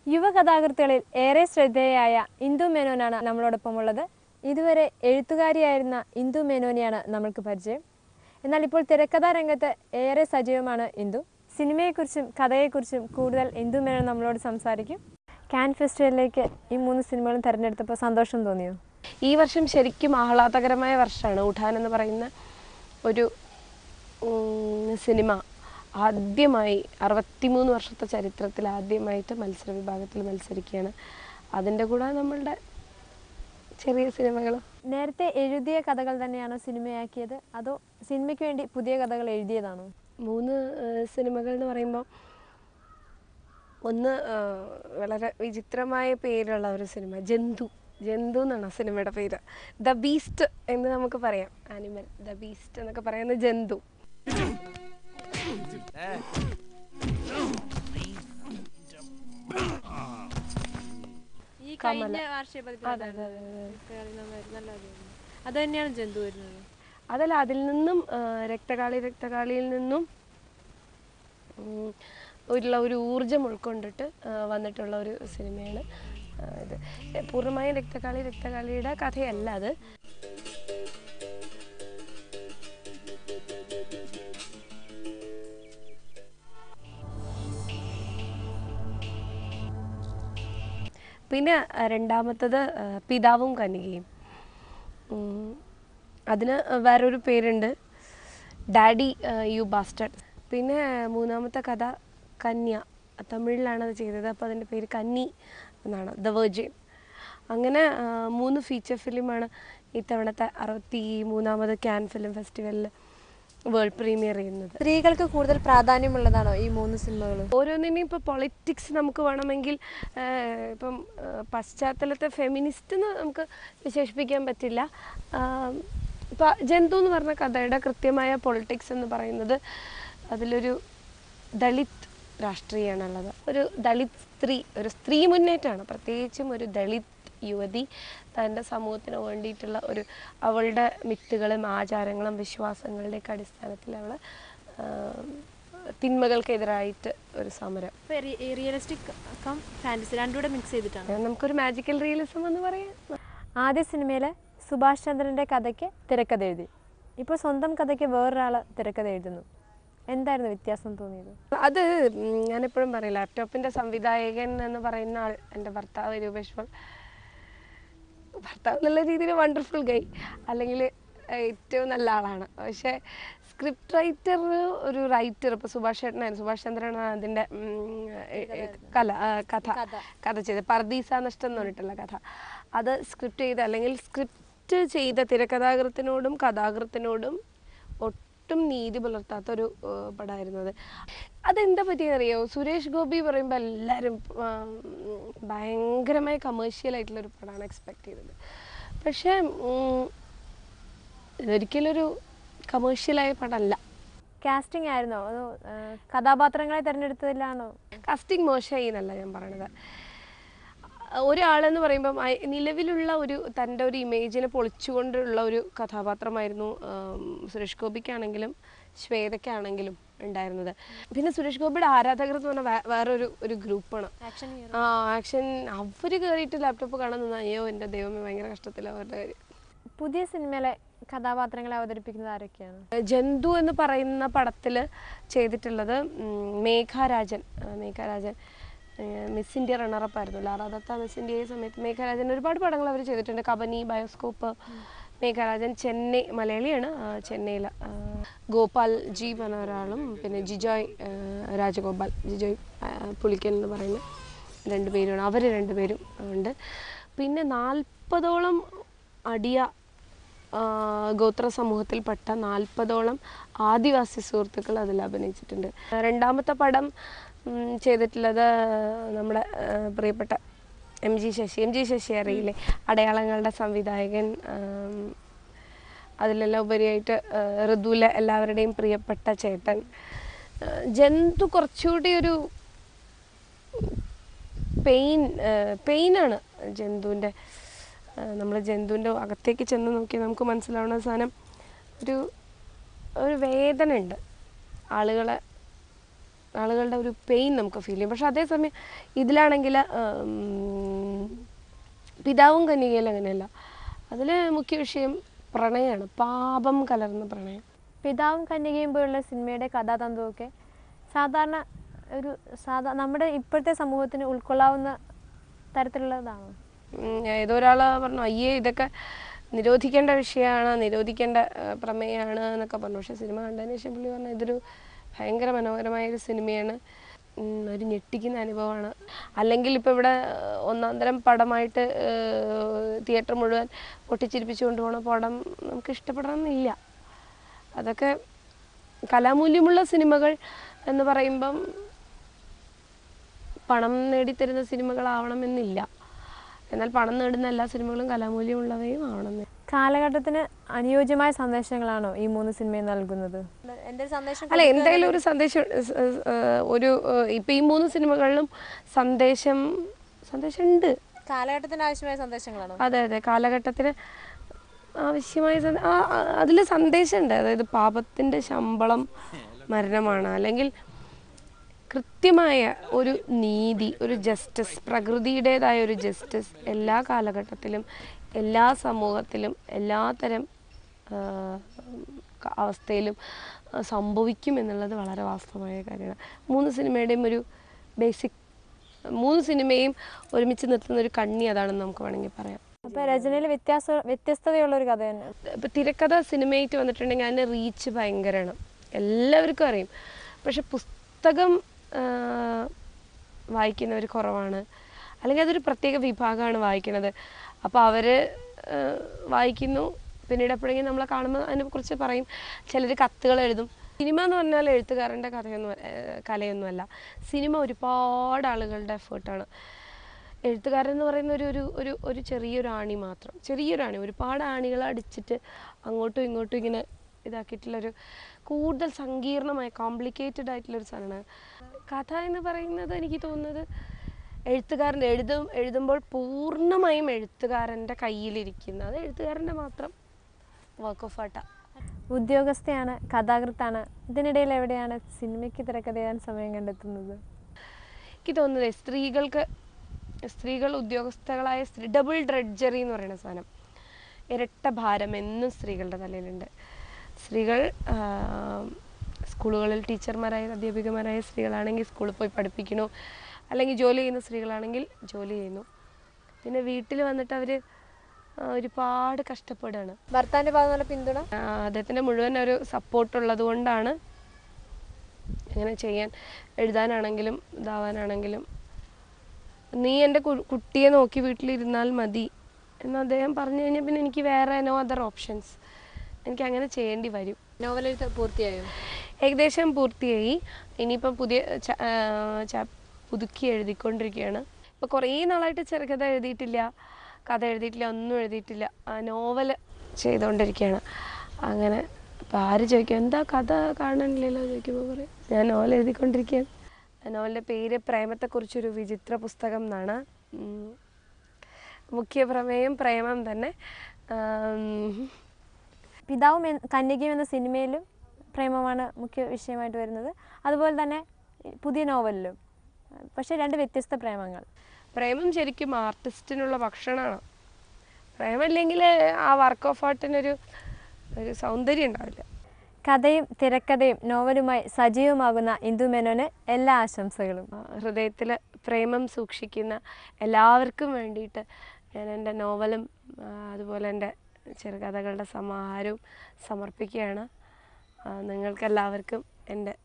യുവകഥാകൃത്തുകളിൽ ഏറെ ശ്രദ്ധേയയായ ഇന്ദു മേനോനാണ് നമ്മളോടൊപ്പം ഉള്ളത് ഇതുവരെ എഴുത്തുകാരിയായിരുന്ന ഇന്ദു മേനോനെയാണ് നമ്മൾക്ക് പരിചയം എന്നാൽ ഇപ്പോൾ തിരക്കഥാ രംഗത്ത് ഏറെ സജീവമാണ് ഇന്ദു സിനിമയെക്കുറിച്ചും കഥയെക്കുറിച്ചും കൂടുതൽ ഇന്ദു മേനോൻ നമ്മളോട് സംസാരിക്കും കാൻ ഫെസ്റ്റിവലിലേക്ക് ഈ മൂന്ന് സിനിമകളും തിരഞ്ഞെടുത്തപ്പോൾ സന്തോഷം തോന്നിയോ ഈ വർഷം ശരിക്കും ആഹ്ലാദകരമായ വർഷമാണ് ഉഠാൻ എന്ന് പറയുന്ന ഒരു ഉം, സിനിമ ആദ്യമായി അറുപത്തിമൂന്ന് വർഷത്തെ ചരിത്രത്തിൽ ആദ്യമായിട്ട് മത്സര വിഭാഗത്തിൽ മത്സരിക്കുകയാണ് അതിൻ്റെ കൂടെ നമ്മളുടെ ചെറിയ സിനിമകളും നേരത്തെ എഴുതിയ കഥകൾ തന്നെയാണോ സിനിമയാക്കിയത് അതോ സിനിമയ്ക്ക് വേണ്ടി പുതിയ കഥകൾ എഴുതിയതാണോ മൂന്ന് ഏഹ്, സിനിമകൾ എന്ന് പറയുമ്പോൾ ഒന്ന് ഏഹ്, വളരെ വിചിത്രമായ പേരുള്ള ഒരു സിനിമ ജന്തു ജന്തു എന്നാണ് ആ സിനിമയുടെ പേര് ദ ബീസ്റ്റ് എന്ന് നമുക്ക് പറയാം ആനിമൽ ദ ബീസ്റ്റ് എന്നൊക്കെ പറയുന്ന ജന്തു ഈ കമല. കഴിഞ്ഞ വാർഷിക പതിപ്പിൽ അതെ, അതെ, അതെ, അതെ. അത് തന്നെയാണ് ജന്തു വരുന്നത് അതല്ല അതിൽ നിന്നും ഏഹ്, രക്തകാളി രക്തകാളിയിൽ നിന്നും ഉം, ഉള്ള ഒരു ഊർജം ഉൾക്കൊണ്ടിട്ട് ഏഹ്, വന്നിട്ടുള്ള ഒരു സിനിമയാണ് ഏഹ്, ഇത് പൂർണ്ണമായും രക്തകാളി രക്തകാളിയുടെ കഥയല്ല അത് പിന്നെ അഹ് രണ്ടാമത്തത് അഹ് പിതാവും കന്യകയും ഉം, അതിന് വേറൊരു പേരുണ്ട് ഡാഡി യു ബാസ്റ്റഡ് പിന്നെ മൂന്നാമത്തെ കഥ കന്യ തമിഴിലാണ് അത് ചെയ്തത് അപ്പോൾ അതിൻ്റെ പേര് കന്നി എന്നാണ് ദ വെർജിൻ അങ്ങനെ ആ, മൂന്ന് ഫീച്ചർ ഫിലിമാണ് ഇത്തവണത്തെ അറുപത്തി മൂന്നാമത് ക്യാൻ ഫിലിം ഫെസ്റ്റിവലിൽ വേൾഡ് പ്രീമിയർ ചെയ്യുന്നത് സ്ത്രീകൾക്ക് കൂടുതൽ പ്രാധാന്യമുള്ളതാണോ ഈ മൂന്ന് സിനിമകളും ഓരോന്നിനെയും ഇപ്പോൾ പൊളിറ്റിക്സ് നമുക്ക് വേണമെങ്കിൽ ആ, ഇപ്പം ആ, പശ്ചാത്തലത്തെ ഫെമിനിസ്റ്റ് എന്ന് നമുക്ക് വിശേഷിപ്പിക്കാൻ പറ്റില്ല ഇപ്പം ജന്തു എന്ന് പറഞ്ഞ കഥയുടെ കൃത്യമായ പൊളിറ്റിക്സ് എന്ന് പറയുന്നത് അതിലൊരു ദളിത് രാഷ്ട്രീയമാണുള്ളത് ഒരു ദളിത് സ്ത്രീ ഒരു സ്ത്രീ മുന്നേറ്റമാണ് പ്രത്യേകിച്ചും ഒരു ദളിത് യുവതി തൻ്റെ സമൂഹത്തിന് വേണ്ടിയിട്ടുള്ള ഒരു അവളുടെ മിത്തുകളും ആചാരങ്ങളും വിശ്വാസങ്ങളുടെയൊക്കെ അടിസ്ഥാനത്തിൽ അവൾ തിന്മകൾക്കെതിരായിട്ട് ഒരു സമരം റിയലിസ്റ്റിക് കം ഫാൻറ്റസി രണ്ടുകൂടെ മിക്സ് ചെയ്തിട്ടാണ് നമുക്കൊരു മാജിക്കൽ റിയലിസം എന്ന് പറയാം ആദ്യ സിനിമയിൽ സുഭാഷ് ചന്ദ്രൻ്റെ കഥയ്ക്ക് തിരക്കഥ എഴുതി ഇപ്പോൾ സ്വന്തം കഥയ്ക്ക് വേറൊരാൾ തിരക്കഥ എഴുതുന്നു എന്തായിരുന്നു വ്യത്യാസം തോന്നിയത് അത് ഉം, ഞാനെപ്പോഴും പറയും ലാപ്ടോപ്പിന്റെ സംവിധായകൻ എന്ന് പറയുന്ന ആൾ എൻ്റെ ഭർത്താവ് രൂപേഷ് പോൾ ഭർത്താവ് എന്നുള്ള രീതിയിൽ വണ്ടർഫുൾ ഗൈ അല്ലെങ്കിൽ ഏറ്റവും നല്ല ആളാണ് പക്ഷേ സ്ക്രിപ്റ്റ് റൈറ്റർ ഒരു റൈറ്റർ ഇപ്പോൾ സുഭാഷ് ചേട്ടനായിരുന്നു സുഭാഷ് ചന്ദ്രനാണ് അതിൻ്റെ ഉം, എ- എ- കല ആ, കഥ കഥ ചെയ്ത് പർദീസ നഷ്ടം എന്ന് പറഞ്ഞിട്ടുള്ള കഥ അത് സ്ക്രിപ്റ്റ് ചെയ്ത് അല്ലെങ്കിൽ സ്ക്രിപ്റ്റ് ചെയ്ത തിരക്കഥാകൃത്തിനോടും കഥാകൃത്തിനോടും ഒട്ടും നീതി പുലർത്താത്ത ഒരു ഏഹ്, പടമായിരുന്നു അത് അതെന്താ പറ്റിയെന്നറിയോ സുരേഷ് ഗോപി പറയുമ്പോൾ എല്ലാവരും ആം, ഭയങ്കരമായ കമേഴ്ഷ്യൽ ആയിട്ടുള്ള ഒരു പടമാണ് എക്സ്പെക്ട് ചെയ്തത് പക്ഷേ ഉം, ഇതൊരിക്കലൊരു കമേഴ്ഷ്യലായ പടമല്ല കാസ്റ്റിംഗ് ആയിരുന്നോ അതോ ആ, കഥാപാത്രങ്ങളെ തിരഞ്ഞെടുത്തതിലാണോ കാസ്റ്റിംഗ് മോശമായി എന്നല്ല ഞാൻ പറയണത് ഒരാളെന്ന് പറയുമ്പം അയ- നിലവിലുള്ള ഒരു തൻ്റെ ഒരു ഇമേജിനെ പൊളിച്ചുകൊണ്ടുള്ള ഒരു കഥാപാത്രമായിരുന്നു ആം, സുരേഷ് ഗോപിക്കാണെങ്കിലും ശ്വേതയ്ക്കാണെങ്കിലും ഉണ്ടായിരുന്നത് പിന്നെ സുരേഷ് ഗോപിയുടെ ആരാധകർ എന്ന് പറഞ്ഞാൽ വേ- വേറൊരു ഒരു ഗ്രൂപ്പാണ് ആക്ഷൻ ആ ആക്ഷൻ അവർ കയറിയിട്ട് ലാപ്ടോപ്പ് കാണാൻ നിന്നാ അയ്യോ എൻ്റെ ദൈവമേ ഭയങ്കര കഷ്ടത്തിലാണ് അവരുടെ കാര്യം പുതിയ സിനിമയിലെ കഥാപാത്രങ്ങളെ അവതരിപ്പിക്കുന്നത് ആരൊക്കെയാണ് ജന്തു എന്ന് പറയുന്ന പടത്തിൽ ചെയ്തിട്ടുള്ളത് ഉം, മേഘാരാജൻ ആ, മേഘാരാജൻ ഏഹ്, മിസ് ഇന്ത്യ റണ്ണറപ്പ് ആയിരുന്നു ലാറാദത്ത മിസ് ഇന്ത്യ ഈ സമയത്ത് മേഘാരാജൻ ഒരുപാട് പടങ്ങൾ അവർ ചെയ്തിട്ടുണ്ട് കബനി ബയോസ്കോപ്പ് മേഘാരാജൻ ചെന്നൈ മലയാളിയാണ് ആ, ചെന്നൈയിൽ ആ, ഗോപാൽ ജി പറഞ്ഞ ഒരാളും പിന്നെ ജിജോയ് ആ, രാജഗോപാൽ ജിജോയ് ആ, പുലിക്കൻ എന്ന് പറയുന്ന രണ്ടുപേരുമാണ് അവർ രണ്ടുപേരും ഉണ്ട് പിന്നെ നാൽപ്പതോളം അടിയ ആ, ഗോത്ര സമൂഹത്തിൽപ്പെട്ട നാൽപ്പതോളം ആദിവാസി സുഹൃത്തുക്കൾ അതിൽ അഭിനയിച്ചിട്ടുണ്ട് രണ്ടാമത്തെ പടം ഉം, ചെയ്തിട്ടുള്ളത് നമ്മുടെ ആ, പ്രിയപ്പെട്ട M G Sasi M G Sasi അറിയില്ലേ അടയാളങ്ങളുടെ സംവിധായകൻ ആം, അതിലെല്ലാം ഉപരിയായിട്ട് ആ, ഋതുവിലെ എല്ലാവരുടെയും പ്രിയപ്പെട്ട ചേട്ടൻ ആ, ജന്തു കുറച്ചുകൂടി ഒരു പെയിൻ പെയിനാണ് ജന്തുവിൻ്റെ നമ്മൾ ജന്തുവിൻ്റെ അകത്തേക്ക് ചെന്ന് നോക്കി നമുക്ക് മനസ്സിലാവുന്ന സാധനം ഒരു ഒരു വേദന ഉണ്ട് ആളുകളെ ആളുകളുടെ ഒരു പെയിൻ നമുക്ക് ഫീൽ ചെയ്യും പക്ഷെ അതേസമയം ഇതിലാണെങ്കിൽ പിതാവും കന്യകയിലും അങ്ങനെയല്ല അതിൽ മുഖ്യ വിഷയം പ്രണയമാണ് പാപം കലർന്ന പ്രണയം പിതാവും കന്യകയും പോലുള്ള സിനിമയുടെ കഥാതന്തുവൊക്കെ സാധാരണ ഒരു സാധാ നമ്മുടെ ഇപ്പോഴത്തെ സമൂഹത്തിന് ഉൾക്കൊള്ളാവുന്ന തരത്തിലുള്ളതാണോ ഉം, ഏതോ ഒരാൾ പറഞ്ഞു അയ്യേ ഇതൊക്കെ നിരോധിക്കേണ്ട വിഷയമാണ് നിരോധിക്കേണ്ട ആ, പ്രമേയമാണ് എന്നൊക്കെ പറഞ്ഞു പക്ഷെ സിനിമ കണ്ടതിന് ശേഷം പുള്ളി പറഞ്ഞു ഇതൊരു ഭയങ്കര മനോഹരമായ ഒരു സിനിമയാണ് ഉം, ഒരു ഞെട്ടിക്കുന്ന അനുഭവമാണ് അല്ലെങ്കിൽ ഇപ്പോൾ ഇവിടെ ആ, ഒന്നാം തരം പടമായിട്ട് തിയേറ്റർ മുഴുവൻ പൊട്ടിച്ചിരിപ്പിച്ചു കൊണ്ടുപോകണ പടം നമുക്ക് ഇഷ്ടപ്പെടണമെന്നില്ല അതൊക്കെ കലാമൂല്യമുള്ള സിനിമകൾ എന്ന് പറയുമ്പം പണം നേടിത്തരുന്ന സിനിമകളാവണമെന്നില്ല എന്നാൽ പണം നേടുന്ന എല്ലാ സിനിമകളും കലാമൂല്യമുള്ളവയും ആവണമെന്ന് കാലഘട്ടത്തിന് അനുയോജ്യമായ സന്ദേശങ്ങളാണോ ഈ മൂന്ന് സിനിമയും നൽകുന്നത് എൻ്റെ ഒരു സന്ദേശം അല്ല എന്തായാലും ഒരു സന്ദേശം സ് സ് ഏഹ് ഒരു ഏഹ് ഇപ്പം ഈ മൂന്ന് സിനിമകളിലും സന്ദേശം സന്ദേശം ഉണ്ട് കാലഘട്ടത്തിന് ആവശ്യമായ സന്ദേശങ്ങളാണോ അതെ അതെ കാലഘട്ടത്തിന് ആവശ്യമായ അതിൽ സന്ദേശമുണ്ട് അതായത് പാപത്തിൻ്റെ ശമ്പളം മരണമാണ് അല്ലെങ്കിൽ കൃത്യമായ ഒരു നീതി ഒരു ജസ്റ്റിസ് പ്രകൃതിയുടേതായ ഒരു ജസ്റ്റിസ് എല്ലാ കാലഘട്ടത്തിലും എല്ലാ സമൂഹത്തിലും എല്ലാതരം ആ, ക- അവസ്ഥയിലും ആ, സംഭവിക്കും എന്നുള്ളത് വളരെ വാസ്തവമായ കാര്യമാണ് മൂന്ന് സിനിമയുടെയും ഒരു ബേസിക് മൂന്ന് സിനിമയും ഒരുമിച്ച് നിർത്തുന്ന ഒരു കണ്ണി അതാണെന്ന് നമുക്ക് വേണമെങ്കിൽ പറയാം അപ്പോൾ രചനയിൽ വ്യത്യാസ വ്യത്യസ്തതയുള്ള ഒരു കഥ തന്നെ ഇപ്പം തിരക്കഥ സിനിമയായിട്ട് വന്നിട്ടുണ്ടെങ്കിൽ അതിൻ്റെ റീച്ച് ഭയങ്കരമാണ് എല്ലാവർക്കും അറിയും പക്ഷെ പുസ്തകം ആ, വായിക്കുന്നവർ കുറവാണ് അല്ലെങ്കിൽ അതൊരു പ്രത്യേക വിഭാഗമാണ് വായിക്കുന്നത് അപ്പോൾ അവർ വായിക്കുന്നു പിന്നീട് എപ്പോഴെങ്കിലും നമ്മളെ കാണുമ്പോൾ അതിനെക്കുറിച്ച് പറയും ചിലർ കത്തുകൾ എഴുതും സിനിമ എന്ന് പറഞ്ഞാൽ എഴുത്തുകാരൻ്റെ കഥയൊന്നും ഏഹ് കലയൊന്നുമല്ല സിനിമ ഒരുപാട് ആളുകളുടെ എഫേർട്ടാണ് എഴുത്തുകാരൻ എന്ന് പറയുന്ന ഒരു ഒരു ഒരു ഒരു ചെറിയൊരു ആണി മാത്രം ചെറിയൊരു ആണി ഒരുപാട് ആണികൾ അടിച്ചിട്ട് അങ്ങോട്ടും ഇങ്ങോട്ടും ഇങ്ങനെ ഇതാക്കിയിട്ടുള്ളൊരു കൂടുതൽ സങ്കീർണമായ കോംപ്ലിക്കേറ്റഡ് ആയിട്ടുള്ളൊരു സാധനമാണ് കഥ എന്ന് പറയുന്നത് എനിക്ക് തോന്നുന്നത് എഴുത്തുകാരൻ എഴുതും എഴുതുമ്പോൾ പൂർണ്ണമായും എഴുത്തുകാരൻ്റെ കയ്യിലിരിക്കുന്ന അത് എഴുത്തുകാരൻ്റെ മാത്രം വർക്ക് ഓഫ് ആർട്ടാണ് ഉദ്യോഗസ്ഥയാണ് കഥാകൃത്താണ് ഇതിനിടയിൽ എവിടെയാണ് സിനിമയ്ക്ക് തിരക്കഥയാൻ സമയം കണ്ടെത്തുന്നത് എനിക്ക് തോന്നുന്നത് സ്ത്രീകൾക്ക് സ്ത്രീകൾ ഉദ്യോഗസ്ഥകളായ സ്ത്രീ ഡബിൾ ഡ്രഡ്ജറി എന്ന് പറയുന്ന സാധനം ഇരട്ട ഭാരം എന്നും സ്ത്രീകളുടെ തലയിലുണ്ട് സ്ത്രീകൾ ആ, സ്കൂളുകളിൽ ടീച്ചർമാരായ അധ്യാപികമാരായ സ്ത്രീകളാണെങ്കിൽ സ്കൂളിൽ പോയി പഠിപ്പിക്കണു അല്ലെങ്കിൽ ജോലി ചെയ്യുന്ന സ്ത്രീകളാണെങ്കിൽ ജോലി ചെയ്യുന്നു പിന്നെ വീട്ടിൽ വന്നിട്ട് അവർ ഒരുപാട് കഷ്ടപ്പെടുകയാണ് ഭർത്താവിന്റെ ഭാഗം നല്ല പിന്തുണ ആ, അദ്ദേഹത്തിൻ്റെ മുഴുവൻ ഒരു സപ്പോർട്ട് ഉള്ളത് കൊണ്ടാണ് ഇങ്ങനെ ചെയ്യാൻ എഴുതാനാണെങ്കിലും ഇതാവാനാണെങ്കിലും നീ എൻ്റെ കു- കുട്ടിയെ നോക്കി വീട്ടിലിരുന്നാൽ മതി എന്ന് അദ്ദേഹം പറഞ്ഞു കഴിഞ്ഞാൽ പിന്നെ എനിക്ക് വേറെ നോ അതർ ഓപ്ഷൻസ് എനിക്ക് അങ്ങനെ ചെയ്യേണ്ടി വരും നോവൽ എഴുത്ത് പൂർത്തിയായോ ഏകദേശം പൂർത്തിയായി ഇനിയിപ്പം പുതിയ ച- ആ, ച- പുതുക്കി എഴുതിക്കൊണ്ടിരിക്കുകയാണ് ഇപ്പോൾ കുറേ നാളായിട്ട് ചെറുകഥ എഴുതിയിട്ടില്ല കഥ എഴുതിയിട്ടില്ല ഒന്നും എഴുതിയിട്ടില്ല നോവൽ ചെയ്തുകൊണ്ടിരിക്കുകയാണ് അങ്ങനെ അപ്പോൾ ആര് ചോദിക്കും എന്താ കഥ കാണണില്ലല്ലോ ചോദിക്കുമ്പോൾ പറയും ഞാൻ നോവൽ എഴുതിക്കൊണ്ടിരിക്കുകയാണ് നോവലിൻ്റെ പേര് പ്രേമത്തെക്കുറിച്ചൊരു വിചിത്ര പുസ്തകം എന്നാണ് ഉം. മുഖ്യ പ്രമേയം പ്രേമം തന്നെ ആം, പിതാവും എൻ- കന്യകയും എന്ന സിനിമയിലും പ്രേമമാണ് മുഖ്യ വിഷയമായിട്ട് വരുന്നത് അതുപോലെ തന്നെ പുതിയ നോവലിലും പക്ഷേ രണ്ട് വ്യത്യസ്ത പ്രേമങ്ങൾ പ്രേമം ശരിക്കും ആർട്ടിസ്റ്റിനുള്ള ഭക്ഷണമാണ് പ്രേമമില്ലെങ്കിൽ ആ വർക്ക് ഓഫ് ആർട്ടിനൊരു ഒരു സൗന്ദര്യം ഉണ്ടാവില്ല കഥയും തിരക്കഥയും നോവലുമായി സജീവമാകുന്ന ഇന്ദു മേനോന് എല്ലാ ആശംസകളും ഹൃദയത്തിൽ പ്രേമം സൂക്ഷിക്കുന്ന എല്ലാവർക്കും വേണ്ടിയിട്ട് ഞാൻ എൻ്റെ നോവലും ആ, അതുപോലെ എൻ്റെ ചെറുകഥകളുടെ സമാഹാരവും സമർപ്പിക്കുകയാണ് ആ, നിങ്ങൾക്കെല്ലാവർക്കും എൻ്റെ